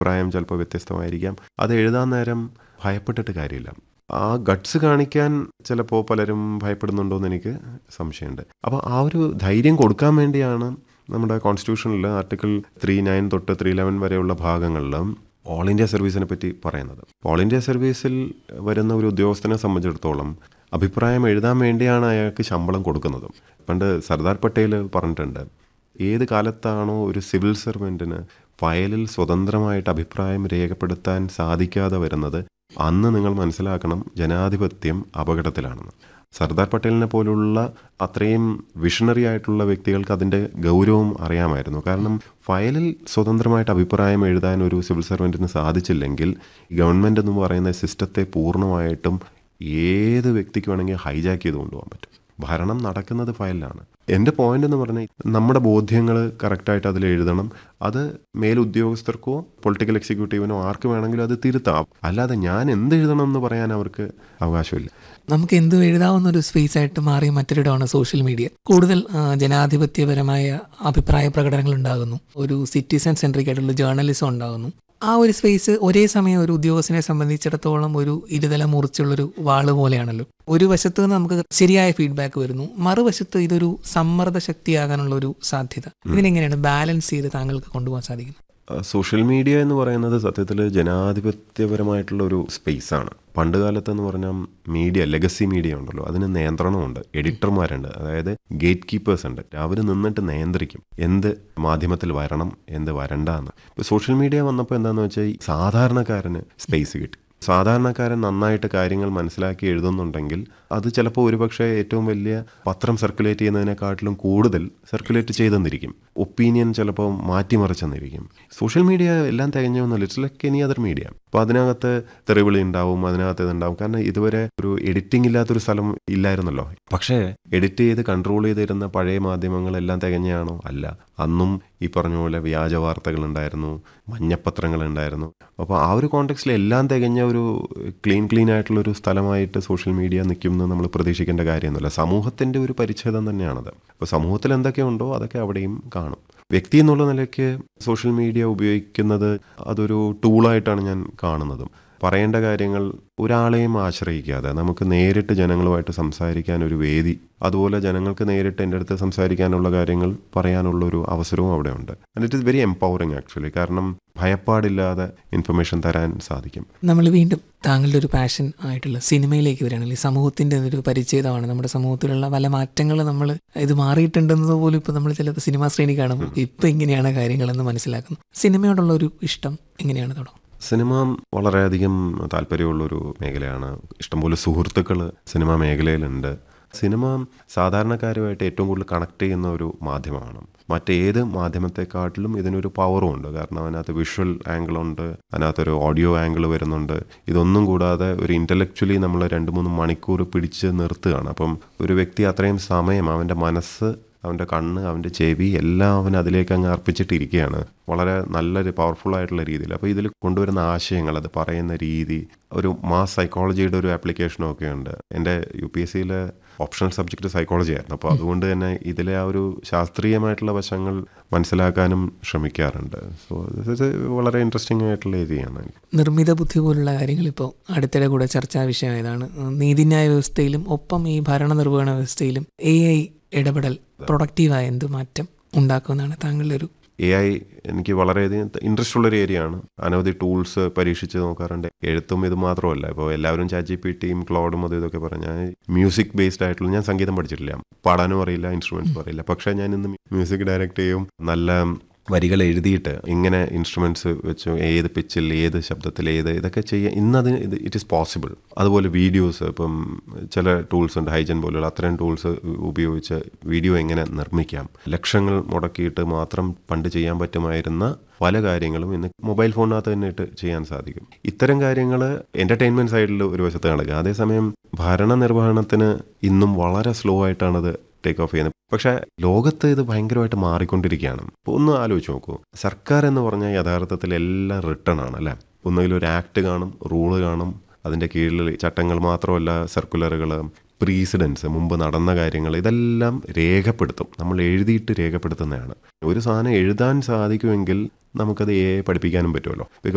പ്രായം ചിലപ്പോൾ വ്യത്യസ്തമായിരിക്കാം അത് എഴുതാൻ നേരം ഭയപ്പെട്ടിട്ട് കാര്യമില്ല ആ ഗട്ട്സ് കാണിക്കാൻ ചിലപ്പോൾ പലരും ഭയപ്പെടുന്നുണ്ടോ എന്ന് എനിക്ക് സംശയമുണ്ട് അപ്പോൾ ആ ഒരു ധൈര്യം കൊടുക്കാൻ വേണ്ടിയാണ് നമ്മുടെ കോൺസ്റ്റിറ്റ്യൂഷനിൽ ആർട്ടിക്കിൾ ത്രീ നയൻ തൊട്ട് ത്രീ ലെവൻ വരെയുള്ള ഭാഗങ്ങളിൽ ഓൾ ഇന്ത്യ സർവീസിനെ പറ്റി പറയുന്നത് ഓൾ ഇന്ത്യ സർവീസിൽ വരുന്ന ഒരു ഉദ്യോഗസ്ഥനെ സംബന്ധിച്ചിടത്തോളം അഭിപ്രായം എഴുതാൻ വേണ്ടിയാണ് അയാൾക്ക് ശമ്പളം കൊടുക്കുന്നത് പണ്ട് സർദാർ പട്ടേൽ പറഞ്ഞിട്ടുണ്ട് ഏത് കാലത്താണോ ഒരു സിവിൽ സർവൻറ്റിന് ഫയലിൽ സ്വതന്ത്രമായിട്ട് അഭിപ്രായം രേഖപ്പെടുത്താൻ സാധിക്കാതെ വരുന്നത് അന്ന് നിങ്ങൾ മനസ്സിലാക്കണം ജനാധിപത്യം അപകടത്തിലാണെന്ന് സർദാർ പട്ടേലിനെ പോലുള്ള അത്രയും വിഷണറി ആയിട്ടുള്ള വ്യക്തികൾക്ക് അതിൻ്റെ ഗൗരവം അറിയാമായിരുന്നു കാരണം ഫയലിൽ സ്വതന്ത്രമായിട്ട് അഭിപ്രായം എഴുതാൻ ഒരു സിവിൽ സർവൻറ്റിന് സാധിച്ചില്ലെങ്കിൽ ഗവൺമെൻറ് എന്ന് പറയുന്ന സിസ്റ്റത്തെ പൂർണ്ണമായിട്ടും ഏത് വ്യക്തിക്ക് വേണമെങ്കിൽ ഹൈജാക്ക് ചെയ്ത് കൊണ്ടുപോകാൻ പറ്റും ഭരണം നടക്കുന്നത് ഫയലിലാണ് എൻ്റെ പോയിന്റ് എന്ന് പറഞ്ഞാൽ നമ്മുടെ ബോധ്യങ്ങൾ കറക്റ്റായിട്ട് അതിൽ എഴുതണം അത് മേലുദ്യോഗസ്ഥർക്കോ പൊളിറ്റിക്കൽ എക്സിക്യൂട്ടീവിനോ ആർക്ക് വേണമെങ്കിലും അത് തിരുത്താം അല്ലാതെ ഞാൻ എന്ത് എഴുതണം എന്ന് പറയാൻ അവർക്ക് അവകാശമില്ല നമുക്ക് എന്തു എഴുതാവുന്ന ഒരു സ്പേസ് ആയിട്ട് മാറിയ മറ്റൊരിടമാണ് സോഷ്യൽ മീഡിയ കൂടുതൽ ആ, ജനാധിപത്യപരമായ അഭിപ്രായ പ്രകടനങ്ങൾ ഉണ്ടാകുന്നു ഒരു സിറ്റിസൺ സെൻട്രിക് ആയിട്ടുള്ള ജേർണലിസം ഉണ്ടാകുന്നു ആ ഒരു സ്പേസ് ഒരേ സമയം ഒരു ഉദ്യോഗസ്ഥനെ സംബന്ധിച്ചിടത്തോളം ഒരു ഇരുതല മുറിച്ചുള്ളൊരു വാള് പോലെയാണല്ലോ ഒരു വശത്ത് നിന്ന് നമുക്ക് ശരിയായ ഫീഡ്ബാക്ക് വരുന്നു മറുവശത്ത് ഇതൊരു സമ്മർദ്ദ ശക്തിയാകാനുള്ള ഒരു സാധ്യത ഇതിനെങ്ങനെയാണ് ബാലൻസ് ചെയ്ത് താങ്കൾക്ക് കൊണ്ടുപോകാൻ സാധിക്കുന്നത് സോഷ്യൽ മീഡിയ എന്ന് പറയുന്നത് സത്യത്തിൽ ജനാധിപത്യപരമായിട്ടുള്ള ഒരു സ്പേസാണ് പണ്ട് കാലത്ത് എന്ന് പറഞ്ഞാൽ മീഡിയ ലെഗസി മീഡിയ ഉണ്ടല്ലോ അതിന് നിയന്ത്രണമുണ്ട് എഡിറ്റർമാരുണ്ട് അതായത് ഗേറ്റ് കീപ്പേഴ്സ് ഉണ്ട് അവർ നിന്നിട്ട് നിയന്ത്രിക്കും എന്ത് മാധ്യമത്തിൽ വരണം എന്ത് വരണ്ട എന്ന് ഇപ്പോൾ സോഷ്യൽ മീഡിയ വന്നപ്പോൾ എന്താണെന്ന് വെച്ചാൽ ഈ സാധാരണക്കാരന് സ്പേസ് കിട്ടി സാധാരണക്കാരൻ നന്നായിട്ട് കാര്യങ്ങൾ മനസ്സിലാക്കി എഴുതുന്നുണ്ടെങ്കിൽ അത് ചിലപ്പോൾ ഒരുപക്ഷെ ഏറ്റവും വലിയ പത്രം സർക്കുലേറ്റ് ചെയ്യുന്നതിനെക്കാട്ടിലും കൂടുതൽ സർക്കുലേറ്റ് ചെയ്തെന്നിരിക്കും ഒപ്പീനിയൻ ചിലപ്പോൾ മാറ്റിമറിച്ചെന്നിരിക്കും സോഷ്യൽ മീഡിയ എല്ലാം തികഞ്ഞൊന്നുമില്ല it's like any other media അപ്പോൾ അതിനകത്ത് തെറിവിളി ഉണ്ടാവും അതിനകത്ത് ഇതുണ്ടാവും കാരണം ഇതുവരെ ഒരു എഡിറ്റിംഗ് ഇല്ലാത്തൊരു സ്ഥലം ഇല്ലായിരുന്നല്ലോ പക്ഷേ എഡിറ്റ് ചെയ്ത് കൺട്രോൾ ചെയ്തിരുന്ന പഴയ മാധ്യമങ്ങളെല്ലാം തികഞ്ഞാണോ അല്ല അന്നും ഈ പറഞ്ഞ പോലെ വ്യാജ വാർത്തകൾ ഉണ്ടായിരുന്നു മഞ്ഞപ്പത്രങ്ങൾ ഉണ്ടായിരുന്നു അപ്പോൾ ആ ഒരു കോണ്ടെക്സ്റ്റിൽ എല്ലാം തികഞ്ഞ ഒരു ക്ലീൻ ക്ലീൻ ആയിട്ടുള്ള ഒരു സ്ഥലമായിട്ട് സോഷ്യൽ മീഡിയ നിൽക്കുമെന്ന് നമ്മൾ പ്രതീക്ഷിക്കേണ്ട കാര്യമൊന്നുമില്ല സമൂഹത്തിൻ്റെ ഒരു പരിച്ഛേദം തന്നെയാണത് അപ്പോൾ സമൂഹത്തിൽ എന്തൊക്കെയുണ്ടോ അതൊക്കെ അവിടെയും കാണും വ്യക്തി എന്നുള്ള നിലയ്ക്ക് സോഷ്യൽ മീഡിയ ഉപയോഗിക്കുന്നത് അതൊരു ടൂളായിട്ടാണ് ഞാൻ കാണുന്നതും പറയേണ്ട കാര്യങ്ങൾ ഒരാളെയും ആശ്രയിക്കാതെ നമുക്ക് നേരിട്ട് ജനങ്ങളുമായിട്ട് സംസാരിക്കാൻ ഒരു വേദി അതുപോലെ ജനങ്ങൾക്ക് നേരിട്ട് എൻ്റെ അടുത്ത് സംസാരിക്കാനുള്ള കാര്യങ്ങൾ പറയാനുള്ള ഒരു അവസരവും അവിടെ ഉണ്ട് and it is very empowering actually കാരണം ഭയപ്പാടില്ലാതെ ഇൻഫർമേഷൻ തരാൻ സാധിക്കും നമ്മൾ വീണ്ടും താങ്കളുടെ ഒരു പാഷൻ ആയിട്ടുള്ള സിനിമയിലേക്ക് വരികയാണെങ്കിൽ സമൂഹത്തിന്റെ ഒരു പരിച്ഛേദമാണ് നമ്മുടെ സമൂഹത്തിലുള്ള പല മാറ്റങ്ങൾ നമ്മൾ ഇത് മാറിയിട്ടുണ്ടെന്നത് പോലും ഇപ്പൊ നമ്മൾ ചിലപ്പോൾ സിനിമാ ശ്രേണി കാണുമ്പോൾ ഇപ്പൊ ഇങ്ങനെയാണ് കാര്യങ്ങളെന്ന് മനസ്സിലാക്കുന്നു സിനിമയോടുള്ള ഒരു ഇഷ്ടം എങ്ങനെയാണ് തുടങ്ങും സിനിമ വളരെയധികം താല്പര്യമുള്ളൊരു മേഖലയാണ് ഇഷ്ടംപോലെ സുഹൃത്തുക്കൾ സിനിമാ മേഖലയിലുണ്ട് സിനിമ സാധാരണക്കാരുമായിട്ട് ഏറ്റവും കൂടുതൽ കണക്ട് ചെയ്യുന്ന ഒരു മാധ്യമമാണ് മറ്റേത് മാധ്യമത്തെക്കാട്ടിലും ഇതിനൊരു പവറും ഉണ്ട് കാരണം അതിനകത്ത് വിഷ്വൽ ആംഗിളുണ്ട് അതിനകത്തൊരു ഓഡിയോ ആംഗിൾ വരുന്നുണ്ട് ഇതൊന്നും കൂടാതെ ഒരു ഇൻ്റലക്ച്വലി നമ്മൾ രണ്ട് മൂന്ന് മണിക്കൂർ പിടിച്ച് നിർത്തുകയാണ് അപ്പം ഒരു വ്യക്തി അത്രയും സമയം അവൻ്റെ മനസ്സ് അവൻ്റെ കണ്ണ് അവൻ്റെ ചെവി എല്ലാം അവൻ അതിലേക്ക് അങ്ങ് അർപ്പിച്ചിട്ടിരിക്കുകയാണ് വളരെ നല്ലൊരു പവർഫുൾ ആയിട്ടുള്ള രീതിയിൽ അപ്പോൾ ഇതിൽ കൊണ്ടുവരുന്ന ആശയങ്ങൾ അത് പറയുന്ന രീതി ഒരു മാസ് സൈക്കോളജിയുടെ ഒരു ആപ്ലിക്കേഷനും ഒക്കെ ഉണ്ട് എൻ്റെ യു പി എസ് സിയിലെ ഓപ്ഷണൽ സബ്ജക്റ്റ് സൈക്കോളജി ആയിരുന്നു അപ്പോൾ അതുകൊണ്ട് തന്നെ ഇതിലെ ആ ഒരു ശാസ്ത്രീയമായിട്ടുള്ള വശങ്ങൾ മനസ്സിലാക്കാനും ശ്രമിക്കാറുണ്ട് സോ ഇത് വളരെ ഇൻട്രസ്റ്റിംഗ് ആയിട്ടുള്ള ഏരിയയാണ് നിർമ്മിത ബുദ്ധി പോലുള്ള കാര്യങ്ങൾ ഇപ്പോൾ അടുത്തിടെ കൂടെ ചർച്ചാ വിഷയമായതാണ് നീതിന്യായ വ്യവസ്ഥയിലും ഒപ്പം ഈ ഭരണനിർവഹണ വ്യവസ്ഥയിലും എ ഐ ഇടപെടൽ പ്രൊഡക്റ്റീവായ എന്ത് മാറ്റം ഉണ്ടാക്കുമെന്നാണ് താങ്കളുടെ ഒരു എ ഐ എനിക്ക് വളരെയധികം ഇൻട്രസ്റ്റ് ഉള്ളൊരു ഏരിയ ആണ് അനവധി ടൂൾസ് പരീക്ഷിച്ച് നോക്കാറുണ്ട് എഴുത്തും ഇത് മാത്രമല്ല ഇപ്പോൾ എല്ലാവരും ചാറ്റ് ജി പി ടിയും ക്ലോഡും അതും ഇതൊക്കെ പറഞ്ഞാൽ മ്യൂസിക് ബേസ്ഡ് ആയിട്ടുള്ള ഞാൻ സംഗീതം പഠിച്ചിട്ടില്ല പാടാനും അറിയില്ല ഇൻസ്ട്രുമെന്റ്സും അറിയില്ല പക്ഷേ ഞാൻ ഇന്ന് മ്യൂസിക് ഡയറക്റ്റ് ചെയ്യും നല്ല വരികൾ എഴുതിയിട്ട് ഇങ്ങനെ ഇൻസ്ട്രുമെന്റ്സ് വെച്ച് ഏത് പിച്ചിൽ ഏത് ശബ്ദത്തിൽ ഏത് ഇതൊക്കെ ചെയ്യാൻ ഇന്നത് ഇത് ഇറ്റ് ഈസ് പോസിബിൾ അതുപോലെ വീഡിയോസ് ഇപ്പം ചില ടൂൾസ് ഉണ്ട് ഹൈജൻ പോലുള്ള അത്തരം ടൂൾസ് ഉപയോഗിച്ച് വീഡിയോ എങ്ങനെ നിർമ്മിക്കാം ലക്ഷങ്ങൾ മുടക്കിയിട്ട് മാത്രം പണ്ട് ചെയ്യാൻ പറ്റുമായിരുന്ന പല കാര്യങ്ങളും ഇന്ന് മൊബൈൽ ഫോണിനകത്ത് തന്നെ ഇട്ട് ചെയ്യാൻ സാധിക്കും ഇത്തരം കാര്യങ്ങൾ എൻ്റർടൈൻമെൻറ്റ് സൈഡിൽ ഒരു വശത്ത് നടക്കുക അതേസമയം ഭരണനിർവഹണത്തിന് ഇന്നും വളരെ സ്ലോ ആയിട്ടാണത് ടേക്ക് ഓഫ് ചെയ്യുന്നത് പക്ഷേ ലോകത്ത് ഇത് ഭയങ്കരമായിട്ട് മാറിക്കൊണ്ടിരിക്കുകയാണ് അപ്പോൾ ഒന്ന് ആലോചിച്ച് നോക്കൂ സർക്കാർ എന്ന് പറഞ്ഞാൽ യഥാർത്ഥത്തിൽ എല്ലാം റിട്ടേൺ ആണ് അല്ലേ ഒന്നുകിൽ ഒരു ആക്ട് കാണും റൂള് കാണും അതിൻ്റെ കീഴിൽ ചട്ടങ്ങൾ മാത്രമല്ല സർക്കുലറുകൾ പ്രീസിഡൻസ് മുമ്പ് നടന്ന കാര്യങ്ങൾ ഇതെല്ലാം രേഖപ്പെടുത്തും നമ്മൾ എഴുതിയിട്ട് രേഖപ്പെടുത്തുന്നതാണ് ഒരു സാധനം എഴുതാൻ സാധിക്കുമെങ്കിൽ നമുക്കത് എ പഠിപ്പിക്കാനും പറ്റുമല്ലോ